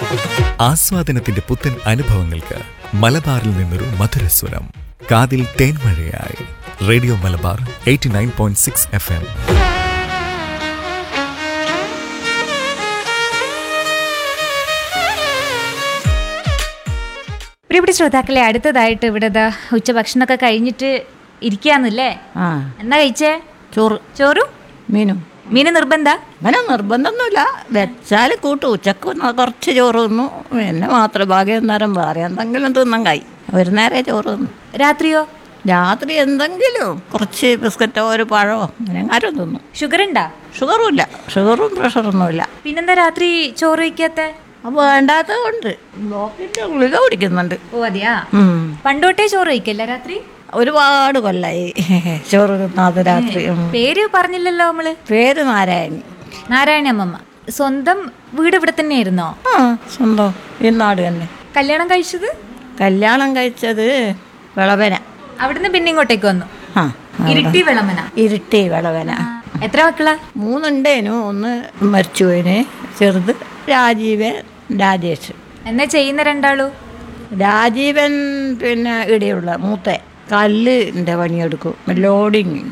ആസ്വാദനത്തിന്റെ പുത്തൻ അനുഭവങ്ങൾക്ക് മലബാറിൽ നിന്നൊരു മധുരസ്വരം കാതിൽ തേൻമഴയായി radio Malabar eighty nine point six F M പ്രിയപ്പെട്ട ശ്രോതാക്കളെ അടുത്തതായിട്ട് ഇവിടെ ദാ ഉച്ചഭക്ഷണമൊക്കെ കഴിഞ്ഞിട്ട് ഇരിക്കാന്നല്ലേ ആ എന്നാ കഴിച്ചേ ചോറ് ചോറും മീനും മീന് നിർബന്ധ അങ്ങനെ നിർബന്ധമൊന്നുമില്ല വെച്ചാൽ കൂട്ടും ഉച്ചക്ക് ഒന്ന് കുറച്ച് ചോറ് തിന്നു പിന്നെ മാത്രം ഭാഗ്യം നേരം വേറെ എന്തെങ്കിലും തിന്നാൻ കായി ഒരു നേരെ ചോറ് തിന്നു രാത്രിയോ രാത്രി എന്തെങ്കിലും കുറച്ച് ബിസ്ക്കറ്റോ ഒരു പഴമോ അങ്ങനെ ആരും തിന്നു ഷുഗർ ഉണ്ടാ ഷുഗറും ഇല്ല ഷുഗറും പ്രഷറൊന്നുമില്ല പിന്നെന്താ രാത്രി ചോറ് വയ്ക്കാത്ത അപ്പോൾ വേണ്ടാത്തത് കൊണ്ട് ബ്ലോക്കിൻ്റെ ഗുളിക കുടിക്കുന്നുണ്ട് ഓ അതെയാ ഉം. പണ്ടോട്ടേ ചോറ് വയ്ക്കല്ല രാത്രി ഒരുപാട് കൊല്ലായി ചോറ് തിന്നാതെ രാത്രി ഉം. പേര് പറഞ്ഞില്ലല്ലോ നമ്മള് പേര് നാരായണി നാരായണ അമ്മമ്മ സ്വന്തം വീട് ഇവിടെ തന്നെയായിരുന്നോ ആ സ്വന്തം ഈ നാട് തന്നെ കല്യാണം കഴിച്ചത് കല്യാണം കഴിച്ചത് വിളവന അവിടുന്ന് പിന്നെ ഇങ്ങോട്ടേക്ക് വന്നു ആ ഇരുട്ടി വിളമന ഇരുട്ടി വിളവന എത്ര മക്കളാ മൂന്നുണ്ടേനു ഒന്ന് മരിച്ചുപോയിന് ചെറുത് രാജീവൻ രാജേഷ് എന്നാ ചെയ്യുന്ന രണ്ടാളു രാജീവൻ പിന്നെ ഇടയുള്ള മൂത്ത കല്ലിൻ്റെ പണിയെടുക്കും ലോഡിങ്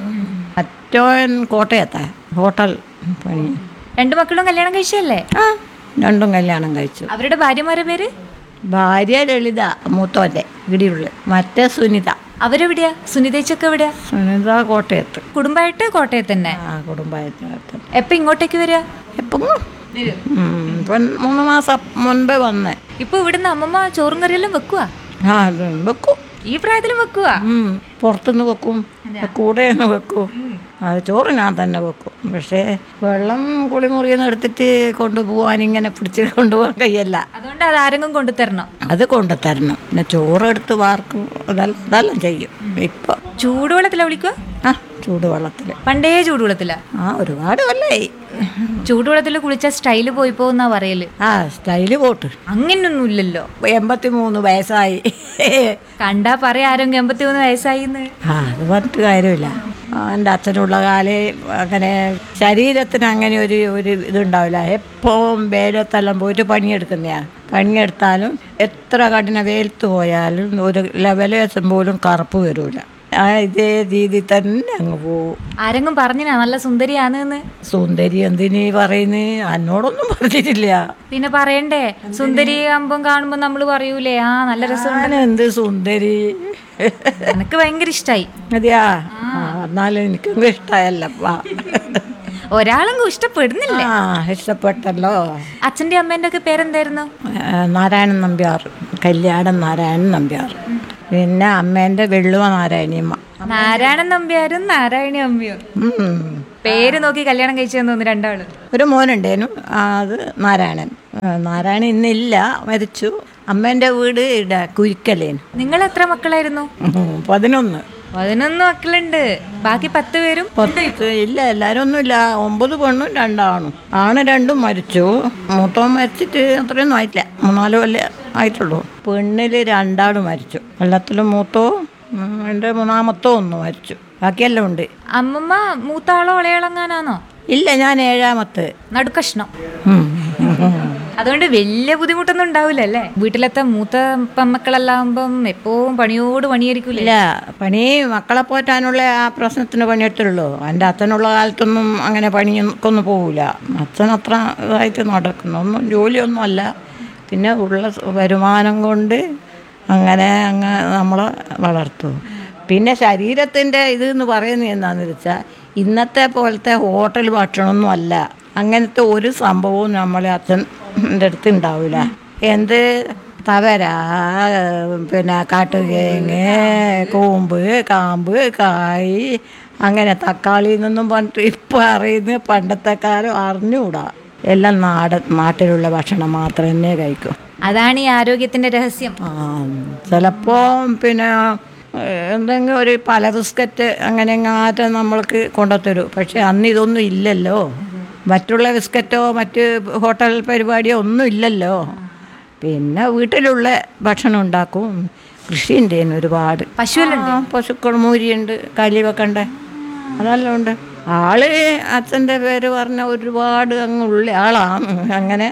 മറ്റോൻ കോട്ടയത്താ ഹോട്ടൽ പണി രണ്ടു മക്കളും കല്യാണം കഴിച്ചല്ലേ ആ രണ്ടും കല്യാണം കഴിച്ചു അവരുടെ ഭാര്യമാരുടെ പേര് ഭാര്യ ലളിത മൂത്തോൻ്റെ ഇടിയുള്ള മറ്റേ സുനിത അവരെവിടെയാ സുനിതേച്ചൊക്കെ എവിടെയാ സുനിത കോട്ടയത്ത് കുടുംബമായിട്ട് കോട്ടയത്ത് തന്നെ ആ കുടുംബായത്തിനകത്ത് എപ്പ ഇങ്ങോട്ടേക്ക് വരിക എപ്പം ഇപ്പം മൂന്ന് മാസം മുൻപേ വന്നേ ഇപ്പൊ ഇവിടുന്ന് അമ്മമ്മ ചോറും കറിയെല്ലാം വെക്കുവാ ആ അത് വെക്കും ഈ പ്രായത്തിലും വെക്കുവാ ഉം, പുറത്തുനിന്ന് വെക്കും കൂടെ നിന്ന് വെക്കും അത് ചോറ് ഞാൻ തന്നെ വെക്കും പക്ഷേ വെള്ളം കുളിമുറിയിൽ നിന്ന് എടുത്തിട്ട് കൊണ്ടുപോകാൻ ഇങ്ങനെ പിടിച്ച് കൊണ്ടുപോകാൻ കഴിയല്ല അതുകൊണ്ട് അത് ആരെങ്കിലും കൊണ്ടു തരണം അത് കൊണ്ടുതരണം പിന്നെ ചോറെടുത്ത് വാർക്കും അതെല്ലാം അതെല്ലാം ചെയ്യും ഇപ്പം ചൂടുവെള്ളത്തിലാ വിളിക്കുക ആ ചൂടുവെള്ളത്തിൽ പണ്ടേ ചൂടുവെള്ളത്തിലാ ആ ഒരുപാട് കൊല്ലായി ചൂടുവെള്ളത്തിൽ കുളിച്ച സ്റ്റൈല് പോയി പോകുന്നാ പറയല് ആ സ്റ്റൈല് പോട്ട് അങ്ങനെയൊന്നും ഇല്ലല്ലോ എൺപത്തി മൂന്ന് വയസ്സായി കണ്ടാ പറയാ ആരെങ്കിലും എൺപത്തി മൂന്ന് വയസ്സായിന്ന് ആ അത് പറഞ്ഞിട്ട് കാര്യമില്ല ആ, എൻ്റെ അച്ഛനുള്ള കാലേ അങ്ങനെ ശരീരത്തിന് അങ്ങനെ ഒരു ഒരു ഇതുണ്ടാവില്ല എപ്പോഴും വേലത്തെല്ലാം പോയിട്ട് പണിയെടുക്കുന്നതാണ് പണിയെടുത്താലും എത്ര കഠിന വെയിലത്ത് പോയാലും ഒരു ലെവലേശം പോലും കറുപ്പ് വരില്ല ആ ഇതേ രീതി തന്നെ അങ്ങ് പോവും ആരെങ്കിലും പറഞ്ഞിനാ നല്ല സുന്ദരിയാന്ന് സുന്ദരി എന്തിനീ പറയുന്നത് എന്നോടൊന്നും പറഞ്ഞിട്ടില്ല പിന്നെ പറയണ്ടേ സുന്ദരി ആകുമ്പം കാണുമ്പോ നമ്മള് പറയൂലേ ആ നല്ല രസം ഞാൻ എന്ത് സുന്ദരി എനിക്ക് ഭയങ്കര ഇഷ്ടായി അതെയാ ആ, എന്നാലും എനിക്കൊന്നും ഇഷ്ടമായല്ലപ്പാ ഒരാളെങ്കിലും ഇഷ്ടപ്പെടുന്നില്ല ആ ഇഷ്ടപ്പെട്ടല്ലോ അച്ഛന്റെ അമ്മേന്റെ ഒക്കെ പേരെന്തായിരുന്നു ആ, നാരായണൻ നമ്പ്യാർ കല്യാണം നാരായണൻ നമ്പ്യാർ പിന്നെ അമ്മേൻ്റെ വെള്ളുവ നാരായണിയമ്മ നാരായണൻ നമ്പ്യാരും നാരായണി അമ്മയും ഉം. പേര് നോക്കി കല്യാണം കഴിച്ചു തോന്നുന്നു രണ്ടാള് ഒരു മോനുണ്ടേനു ആ, അത് നാരായണൻ ആ, നാരായണൻ ഇന്നില്ല മരിച്ചു അമ്മേൻ്റെ വീട് ഇവിടെ കുരിക്കലേനു നിങ്ങൾ എത്ര മക്കളായിരുന്നു ഉം, പതിനൊന്ന് പതിനൊന്ന് മക്കളുണ്ട് ബാക്കി പത്ത് പേരും പത്ത് ഇല്ല എല്ലാവരും ഒന്നുമില്ല ഒമ്പത് പെണ്ണും രണ്ടാണും ആണ് രണ്ടും മരിച്ചു മൂത്തവൻ മരിച്ചിട്ട് അത്രയൊന്നും ആയിട്ടില്ല മൂന്നാല് കൊല്ലം ആയിട്ടുള്ളൂ പെണ്ണിൽ രണ്ടാളും മരിച്ചു വെള്ളത്തിൽ മൂത്തോ ഉം, എൻ്റെ മൂന്നാമത്തോ ഒന്ന് മരിച്ചു ബാക്കിയെല്ലാം ഉണ്ട് അമ്മമ്മ മൂത്താളോ ഇളയളങ്ങാനാണോ ഇല്ല ഞാൻ ഏഴാമത്ത് നടുക്കഷ്ണം ഉം. അതുകൊണ്ട് വലിയ ബുദ്ധിമുട്ടൊന്നും ഉണ്ടാവില്ല അല്ലേ വീട്ടിലത്തെ മൂത്ത പെമ്മക്കളെല്ലാം ആകുമ്പം എപ്പോഴും പണിയോട് പണിയായിരിക്കൂലേ ഇല്ല പണി മക്കളെ പോറ്റാനുള്ള ആ പ്രശ്നത്തിന് പണിയെടുത്തുള്ളൂ എൻ്റെ അച്ഛനുള്ള കാലത്തൊന്നും അങ്ങനെ പണിയൊന്നും പോകില്ല അച്ഛൻ അത്ര ഇതായിട്ട് നടക്കുന്നു ഒന്നും ജോലിയൊന്നും അല്ല പിന്നെ ഉള്ള സ- വരുമാനം കൊണ്ട് അങ്ങനെ അങ്ങ് നമ്മളെ വളർത്തും പിന്നെ ശരീരത്തിൻ്റെ ഇത് എന്ന് പറയുന്നത് എന്താണെന്ന് വെച്ചാൽ ഇന്നത്തെ പോലത്തെ ഹോട്ടൽ ഭക്ഷണമൊന്നും അല്ല അങ്ങനത്തെ ഒരു സംഭവവും നമ്മളെ അച്ഛൻ്റെ അടുത്ത് ഉണ്ടാവില്ല എന്ത് തവര പിന്നെ കാട്ടുകേങ്ങ് കൂമ്പ് കാമ്പ് കായ് അങ്ങനെ തക്കാളി എന്നൊന്നും പറഞ്ഞിട്ട് ഇപ്പം അറിയുന്ന പണ്ടത്തെ കാലം അറിഞ്ഞുകൂടാ എല്ലാം നാടൻ നാട്ടിലുള്ള ഭക്ഷണം മാത്രം തന്നെ കഴിക്കും അതാണ് ഈ ആരോഗ്യത്തിന്റെ രഹസ്യം ആ ചിലപ്പോൾ പിന്നെ ഏഹ്, എന്തെങ്കിലും ഒരു പല ബിസ്ക്കറ്റ് അങ്ങനെ എങ്ങാറ്റം നമ്മൾക്ക് കൊണ്ടുത്തരും പക്ഷെ അന്ന് ഇതൊന്നും ഇല്ലല്ലോ മറ്റുള്ള ബിസ്ക്കറ്റോ മറ്റ് ഹോട്ടൽ പരിപാടിയോ ഒന്നും ഇല്ലല്ലോ പിന്നെ വീട്ടിലുള്ള ഭക്ഷണം ഉണ്ടാക്കും കൃഷിയുണ്ട് ഇതിന് ഒരുപാട് പശുവെല്ലാം ആ, പശുക്കൾ മൂരിയുണ്ട് കലി വെക്കണ്ടേ അതെല്ലാം ഉണ്ട് ആള് അച്ഛൻ്റെ പേര് പറഞ്ഞ ഒരുപാട് അങ്ങ് ഉള്ള ആളാണ് അങ്ങനെ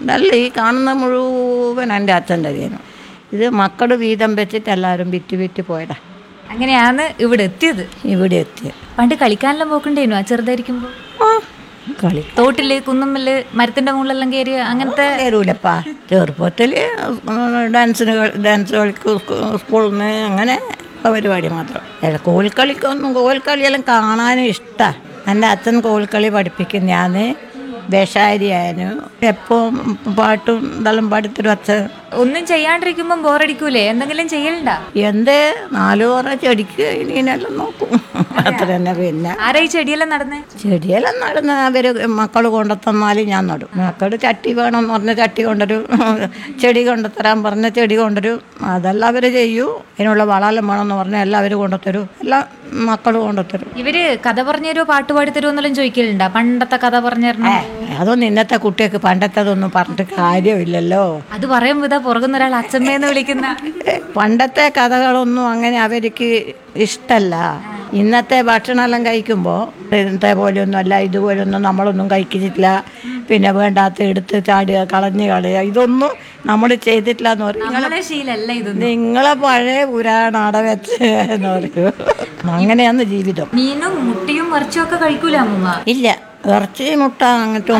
നല്ല ഈ കാണുന്ന മുഴുവൻ എൻ്റെ അച്ഛൻ്റെ കയ്യിനും ഇത് മക്കൾ വീതം വെച്ചിട്ട് എല്ലാവരും വിറ്റ് വിറ്റ് പോയതാ അങ്ങനെയാണ് ഇവിടെ എത്തിയത് ഇവിടെ എത്തിയത് പണ്ട് കളിക്കാനെല്ലാം പോക്കണ്ടേനു ആ ചെറുതായിരിക്കുമ്പോ ആ കളി തോട്ടില് കുന്നുമ്മല് മരത്തിന്റെ മുകളിലെല്ലാം കയറി അങ്ങനത്തെ കയറൂലപ്പാ ചെറുപ്പത്തിൽ ഡാൻസിന് കളി- ഡാൻസ് കളിക്കും സ്കൂളിൽ നിന്ന് അങ്ങനെ ഉള്ള പരിപാടി മാത്രം അല്ല കോൽക്കളിക്കൊന്നും കോൽക്കളിയെല്ലാം കാണാനും ഇഷ്ടമാണ് എൻ്റെ അച്ഛൻ കോൽക്കളി പഠിപ്പിക്കും ഞാൻ വേഷാരിയായിരുന്നു എപ്പോൾ പാട്ടും ഇതെല്ലാം പാടിത്തരും അച്ഛൻ ഒന്നും ചെയ്യാണ്ടിരിക്കുമ്പം ബോറടിക്കൂലേ എന്തെങ്കിലും ചെയ്യലുണ്ടാ എന്ത് നാലു പറ ചെടിക്ക് ഇനിയെല്ലാം നോക്കും അത്ര തന്നെ പിന്നെ ആരാ ഈ ചെടിയെല്ലാം നടന്നേ ചെടിയെല്ലാം നടന്ന് അവർ മക്കൾ കൊണ്ടുത്തന്നാൽ ഞാൻ നടും മക്കൾ ചട്ടി വേണമെന്ന് പറഞ്ഞ ചട്ടി കൊണ്ടുവരും ചെടി കൊണ്ടുത്തരാൻ പറഞ്ഞ ചെടി കൊണ്ടുവരും അതെല്ലാം അവർ ചെയ്യൂ അതിനുള്ള വളമെല്ലാം വേണമെന്ന് പറഞ്ഞാൽ എല്ലാം അവർ കൊണ്ടുത്തരും എല്ലാം മക്കൾ കൊണ്ടുത്തരും ഇവര് കഥ പറഞ്ഞുതരോ പാട്ട് പാടിത്തരോ എന്നെല്ലാം ചോദിക്കലുണ്ടാ പണ്ടത്തെ കഥ പറഞ്ഞിരുന്നു അതൊന്നും ഇന്നത്തെ കുട്ടികൾക്ക് പണ്ടത്തേതൊന്നും പറഞ്ഞിട്ട് കാര്യമില്ലല്ലോ അത് പറയുമ്പോ ഇതാ പുറകുന്ന ഒരാൾ അച്ഛമ്മേന്ന് വിളിക്കുന്ന പണ്ടത്തെ കഥകളൊന്നും അങ്ങനെ അവർക്ക് ഇഷ്ടമല്ല ഇന്നത്തെ ഭക്ഷണമെല്ലാം കഴിക്കുമ്പോൾ ഇന്നത്തെ പോലെയൊന്നും അല്ല ഇതുപോലൊന്നും നമ്മളൊന്നും കഴിക്കുന്നില്ല പിന്നെ വേണ്ടാത്ത എടുത്ത് ചാടുക കളഞ്ഞ് കളയുക ഇതൊന്നും നമ്മൾ ചെയ്തിട്ടില്ല എന്ന് പറയും നമ്മളെ ശീലല്ല ഇതൊന്നും നിങ്ങളെ പഴയ പുരാണാട വെച്ച് എന്ന് പറയും അങ്ങനെയാണ് ജീവിതം മീനും മുട്ടയും ഇറച്ചിയും ഒക്കെ കഴിക്കൂല അമ്മൂമ്മ ഇല്ല ഇറച്ചി മുട്ട അങ്ങനത്തെ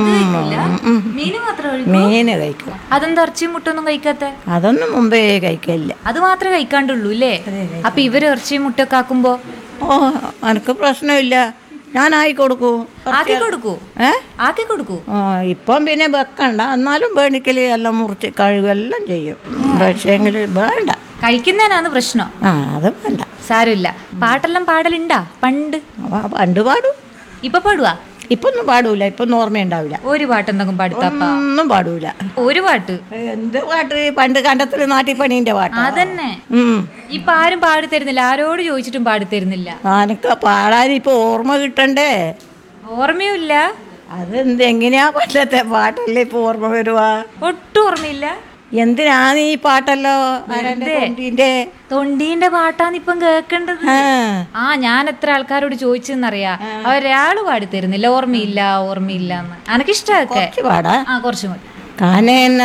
മീന് മാത്രം കഴിക്കും മീന് കഴിക്കും അതെന്താ ഇറച്ചിയും മുട്ടൊന്നും കഴിക്കാത്ത അതൊന്നും മുമ്പേ കഴിക്കില്ല അത് മാത്രമേ കഴിക്കാണ്ടുള്ളൂ അല്ലേ അപ്പൊ ഇവര് ഇറച്ചിയും മുട്ടയൊക്കെ ആക്കുമ്പോ ഓ എനിക്ക് പ്രശ്നമില്ല ഞാനായി കൊടുക്കൂ ആക്കി കൊടുക്കൂ ഏ ആക്കി കൊടുക്കൂ ആ, ഇപ്പം പിന്നെ വെക്കണ്ട എന്നാലും വേണിക്കൽ എല്ലാം മുറിച്ച് കഴുകെല്ലാം ചെയ്യും പക്ഷേങ്കിൽ വേണ്ട കഴിക്കുന്നതിനാണ് പ്രശ്നം ആ അത് വേണ്ട സാരമില്ല പാട്ടെല്ലാം പാടലുണ്ടാ പണ്ട് ആ, പണ്ട് പാടും ഇപ്പൊ പാടുവാ ഇപ്പൊന്നും പാടൂല ഇപ്പൊന്നും ഓർമ്മയുണ്ടാവില്ല ഒരു പാട്ടെന്തെങ്കിലും പാടുത്താപ്പ ഒന്നും പാടൂല ഒരു പാട്ട് എന്ത് പാട്ട് പണ്ട് കണ്ടത്തിൽ നാട്ടിപ്പണീൻ്റെ പാട്ട് അതന്നെ ഉം. ഇപ്പൊ ആരും പാടി തരുന്നില്ല ആരോട് ചോദിച്ചിട്ടും പാടി തരുന്നില്ല എനിക്ക് പാടാൻ ഇപ്പൊ ഓർമ്മ കിട്ടണ്ടേ ഓർമ്മയുമില്ല അതെന്ത് എങ്ങനെയാ പണ്ടത്തെ പാട്ടല്ലേ ഇപ്പൊ ഓർമ്മ വരുവാ ഒട്ടും ഓർമ്മയില്ല എന്തിനാണ് ഈ പാട്ടല്ലോ ആരാന്റെ തൊണ്ടീന്റെ തൊണ്ടീന്റെ പാട്ടാണ് ഇപ്പം കേൾക്കേണ്ടത് ആ ആ ഞാൻ എത്ര ആൾക്കാരോട് ചോദിച്ചെന്നറിയാ അവരൊരാള് പാടി തരുന്നില്ല ഓർമ്മയില്ല ഓർമ്മയില്ല എന്ന് എനക്കിഷ്ടമൊക്കെ കുറച്ച് പാടാ ആ കുറച്ച് മതി കാനേന